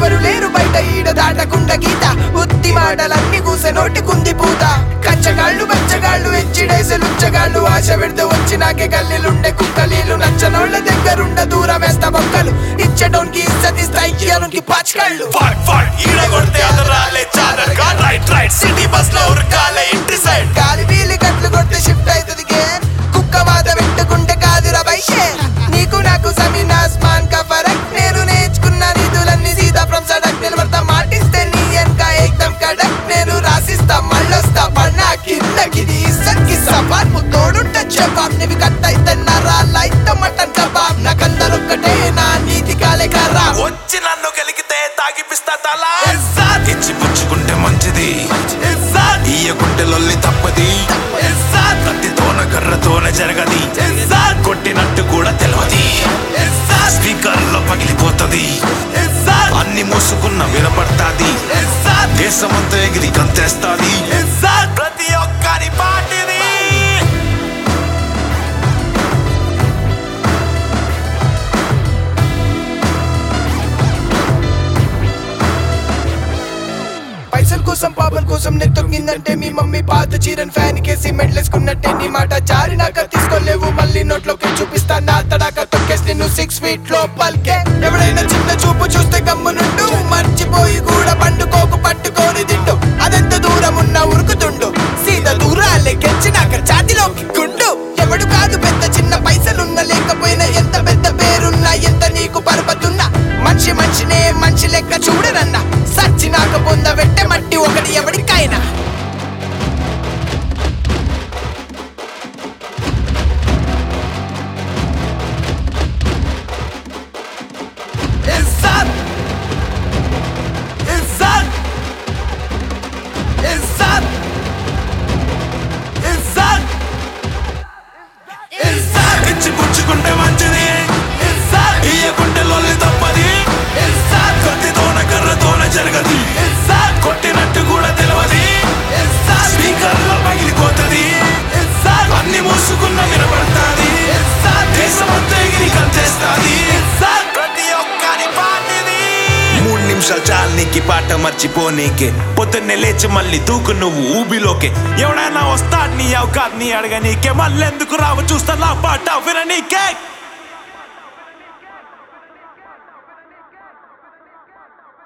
ఎవరు లేరు బయట ఈడ దాటకుండా గీత ఉత్తి మాటలన్నీ కూసే నోటి కుంది పూత కచ్చగాళ్ళు బచ్చగాళ్ళు ఎచ్చిడేసి లుచ్చగాళ్ళు ఆశ పెడితే వచ్చి నాకే గల్లీలుండే కుక్కలీలు నచ్చనోళ్ళ దగ్గరుండ దూరం వేస్తా బొక్కలు ఇచ్చటోనికి ఇచ్చతిస్తా ఇయ్యనుకి పాచికళ్ళు ఫాట్ ఫాట్ ఈడ కొడితే అదరాలే చాదర్ గా రైట్ రైట్ సిటీ బస్ లో ఉరకాలే ఇంటి సైడ్ గాలి వీలి కట్లు కొడితే షిఫ్ట్ అవుతుంది గేర్ కుక్క వాత పెట్టుకుంటే కాదురా బైషే నీకు నాకు సమీన్ ఆస్మాన్ కా ఫరక్ నేను నేర్చుకున్న నిధులన్నీ సీదా ఫ్రమ్ సడక్ నిలబడతా మాటిస్తే నీ వెనక ఏకదం కడక్ నేను రాసిస్తా మళ్ళొస్తా పన్నా కిందకి ఇసక్కి సవాల్ ముద్దోడుంటే జవాబ్ నీవి కట్ అయితే నరాల అయితే మటన్ కబాబ్ నాకందరొక్కటే నా నీతి కాలే కరా వచ్చి నన్ను గెలికితే తాగిపిస్తా తల ఇజ్జత్ ఇచ్చి పుచ్చుకుంటే మంచిది ఇజ్జత్ ఇయ్యకుంటే లొల్లి తప్పది ఇజ్జత్ కత్తితోన కర్రతోన జరగది ఇజ్జత్ కొట్టినట్టు కూడా తెలియదు ఇజ్జత్ స్పీకర్ లో పగిలిపోతది ఇజ్జత్ అన్ని మూసుకున్న వినపడతాది ఇజ్జత్ దేశమంతా ఎగిరి కంతేస్తాది ఇజ్జత్ ప్రతి ఒక్కరి పాటిది పైసల కోసం పాపల కోసం నేను తొక్కిందంటే మీ మమ్మీ పాత చీరన్ ఫ్యాన్ కేసి మెడలేసుకున్నట్టే నీ మాట జారినాక తీసుకోలేవు మళ్ళీ నోట్లోకి చూపిస్తా నా తడాక తొక్కేసి నిన్ను సిక్స్ ఫీట్ లో పల్కే ఎవడైనా చిన్న చూపు చూస్తే గమ్మునుండు మర్చిపోయి కూడా పండుకోకు పట్టుకొని తిండు అదెంత దూరం ఉన్నా ఉరుకుతుండు సీదా దూరాలే గెలిచినాక ఛాతిలోకి గుండు ఎవడు కాదు పెద్ద చిన్న పైసలున్న లేకపోయినా ఎంత పెద్ద పేరున్నా ఎంత నీకు పరపతున్నా మనిషి మనిషినే మనిషి లెక్క చూడనన్నా సచ్చినాక పొంద వెట్టే మట్టి ఒకటి ఎవడికైనా ఇజ్జత్ ఇజ్జత్ ఇజ్జత్ ఇజ్జత్ ఇజ్జత్ ఇచ్చి పుచ్చుకుంటే మంచిది ఇజ్జత్ ఇయ్యకుంటే లొల్లి తప్పది ఇజ్జత్ కత్తితోన కర్రతోన జరగది ఇజ్జత్ కొట్టినట్టు కూడా తెలియదు ఇజ్జత్ స్పీకర్ లో పగిలిపోతది ఇజ్జత్ అన్ని మూసుకున్న వినపడతాది ఇజ్జత్ దేశమంతా ఎగిరి కంతేస్తాది ఇజ్జత్ ప్రతి ఒక్కరి పాటిది మూడు నిమిషాలు చాలు నీకు ఈ పాట మర్చిపోనీకే పొద్దున్నే లేచి మళ్ళీ దూకు నువ్వు ఊబిలోకే ఎవడైనా వస్తాడు నీ అవకాశం నీ అడగనీకే మళ్ళెందుకు రావు చూస్తా నా పాట విననీకే